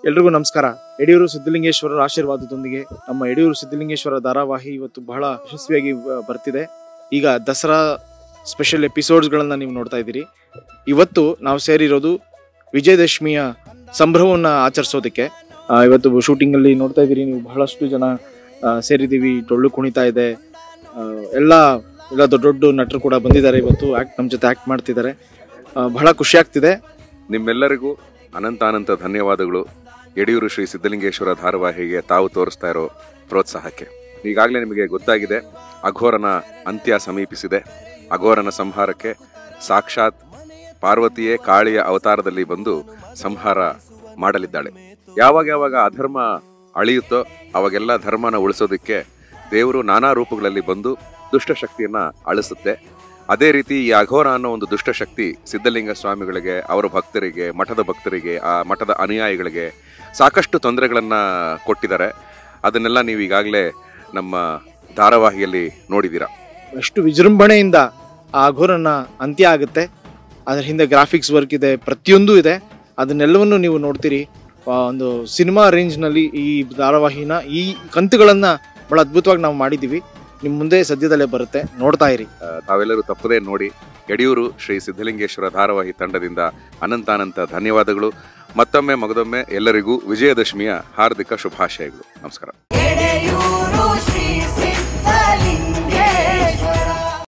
ಎಲ್ರಿಗೂ ನಮಸ್ಕಾರ ಯಡಿಯೂರು ಸಿದ್ದಲಿಂಗೇಶ್ವರರ ಆಶೀರ್ವಾದದೊಂದಿಗೆ ನಮ್ಮ ಯಡಿಯೂರು ಸಿದ್ದಲಿಂಗೇಶ್ವರ ಧಾರಾವಾಹಿ ಇವತ್ತು ಬಹಳ ಯಶಸ್ವಿಯಾಗಿ ಬ- ಬರ್ತಿದೆ ಈಗ ದಸರಾ ಸ್ಪೆಷಲ್ ಎಪಿಸೋಡ್ಸ್ಗಳನ್ನ ನೀವು ನೋಡ್ತಾ ಇದ್ದೀರಿ ಇವತ್ತು ನಾವು ಸೇರಿರೋದು ವಿಜಯದಶಮಿಯ ಸಂಭ್ರಮವನ್ನು ಆಚರಿಸೋದಕ್ಕೆ ಆ, ಇವತ್ತು ಶೂಟಿಂಗ್ ಅಲ್ಲಿ ನೋಡ್ತಾ ಇದ್ದೀರಿ ನೀವು ಬಹಳಷ್ಟು ಜನ ಆ, ಸೇರಿದ್ದೀವಿ ಡೊಳ್ಳು ಕುಣಿತಾ ಇದೆ ಆ, ಎಲ್ಲ ಎಲ್ಲ ದೊಡ್ಡ ದೊಡ್ಡ ನಟರು ಕೂಡ ಬಂದಿದ್ದಾರೆ ಇವತ್ತು ಆಕ್ಟ್ ನಮ್ಮ ಜೊತೆ ಆಕ್ಟ್ ಮಾಡ್ತಿದ್ದಾರೆ ಆ, ಬಹಳ ಖುಷಿ ಆಗ್ತಿದೆ ನಿಮ್ಮೆಲ್ಲರಿಗೂ ಅನಂತ ಅನಂತ ಧನ್ಯವಾದಗಳು ಯಡಿಯೂರು ಶ್ರೀ ಸಿದ್ದಲಿಂಗೇಶ್ವರ ಧಾರಾವಾಹಿಗೆ ತಾವು ತೋರಿಸ್ತಾ ಇರೋ ಪ್ರೋತ್ಸಾಹಕ್ಕೆ ಈಗಾಗಲೇ ನಿಮಗೆ ಗೊತ್ತಾಗಿದೆ ಅಘೋರನ ಅಂತ್ಯ ಸಮೀಪಿಸಿದೆ ಅಘೋರನ ಸಂಹಾರಕ್ಕೆ ಸಾಕ್ಷಾತ್ ಪಾರ್ವತಿಯೇ ಕಾಳಿಯ ಅವತಾರದಲ್ಲಿ ಬಂದು ಸಂಹಾರ ಮಾಡಲಿದ್ದಾಳೆ ಯಾವಾಗ ಯಾವಾಗ ಅಧರ್ಮ ಅಳಿಯುತ್ತೋ ಅವಾಗೆಲ್ಲ ಧರ್ಮನ ಉಳಿಸೋದಕ್ಕೆ ದೇವರು ನಾನಾ ರೂಪಗಳಲ್ಲಿ ಬಂದು ದುಷ್ಟಶಕ್ತಿಯನ್ನ ಅಳಿಸುತ್ತೆ ಅದೇ ರೀತಿ ಈ ಅಘೋರ ಅನ್ನೋ ಒಂದು ದುಷ್ಟಶಕ್ತಿ ಸಿದ್ಧಲಿಂಗ ಸ್ವಾಮಿಗಳಿಗೆ ಅವರ ಭಕ್ತರಿಗೆ ಮಠದ ಭಕ್ತರಿಗೆ ಆ ಮಠದ ಅನುಯಾಯಿಗಳಿಗೆ ಸಾಕಷ್ಟು ತೊಂದರೆಗಳನ್ನ ಕೊಟ್ಟಿದ್ದಾರೆ ಅದನ್ನೆಲ್ಲ ನೀವು ಈಗಾಗಲೇ ನಮ್ಮ ಧಾರಾವಾಹಿಯಲ್ಲಿ ನೋಡಿದ್ದೀರಾ ಎಷ್ಟು ವಿಜೃಂಭಣೆಯಿಂದ ಆ ಅಘೋರನ ಅಂತ್ಯ ಆಗುತ್ತೆ ಅದ್ರ ಹಿಂದೆ ಗ್ರಾಫಿಕ್ಸ್ ವರ್ಕ್ ಇದೆ ಪ್ರತಿಯೊಂದು ಇದೆ ಅದನ್ನೆಲ್ಲವನ್ನು ನೀವು ನೋಡ್ತೀರಿ ಆ, ಒಂದು ಸಿನಿಮಾ ರೇಂಜ್ನಲ್ಲಿ ಈ ಧಾರಾವಾಹಿನ ಈ ಕಂತುಗಳನ್ನ ಬಹಳ ಅದ್ಭುತವಾಗಿ ನಾವು ಮಾಡಿದ್ದೀವಿ ನಿಮ್ಮ ಮುಂದೆ ಸದ್ಯದಲ್ಲೇ ಬರುತ್ತೆ ನೋಡ್ತಾ ಇರಿ ಆ, ತಾವೆಲ್ಲರೂ ತಪ್ಪದೇ ನೋಡಿ ಯಡಿಯೂರು ಶ್ರೀ ಸಿದ್ಧಲಿಂಗೇಶ್ವರ ಧಾರಾವಾಹಿ ತಂಡದಿಂದ ಅನಂತಾನಂತ ಧನ್ಯವಾದಗಳು ಮತ್ತೊಮ್ಮೆ ಮಗದೊಮ್ಮೆ ಎಲ್ಲರಿಗೂ ವಿಜಯದಶಮಿಯ ಹಾರ್ದಿಕ ಶುಭಾಶಯಗಳು ನಮಸ್ಕಾರ ಎಡೆಯೂರು